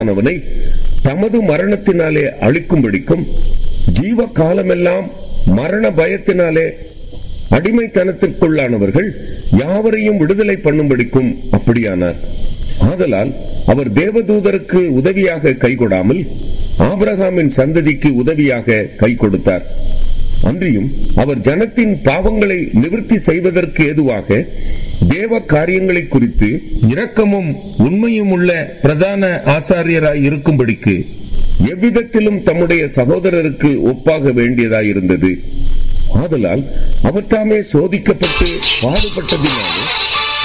அவனை தமது மரணத்தினாலே அழிக்கும்படிக்கும் ஜீவ காலமெல்லாம் மரண பயத்தினாலே அடிமைத்தனத்திற்குள்ளானவர்கள் யாவரையும் விடுதலை பண்ணும்படிக்கும் அப்படியானார் ஆதலால் அவர் தேவதூதருக்கு உதவியாக கை கொடாமல் ஆபிரகாமின் சந்ததிக்கு உதவியாக கை கொடுத்தார் அன்றியும் அவர் ஜனத்தின் பாவங்களை நிவர்த்தி செய்வதற்கு ஏதுவாக தேவ காரியங்களை குறித்து இரக்கமும் உண்மையும் உள்ள பிரதான ஆசாரியராய் இருக்கும்படிக்கு எவ்விதத்திலும் தம்முடைய சகோதரருக்கு ஒப்பாக வேண்டியதாயிருந்தது ஆதலால் அவர் தாமே சோதிக்கப்பட்டு பாடுபட்டதினாலே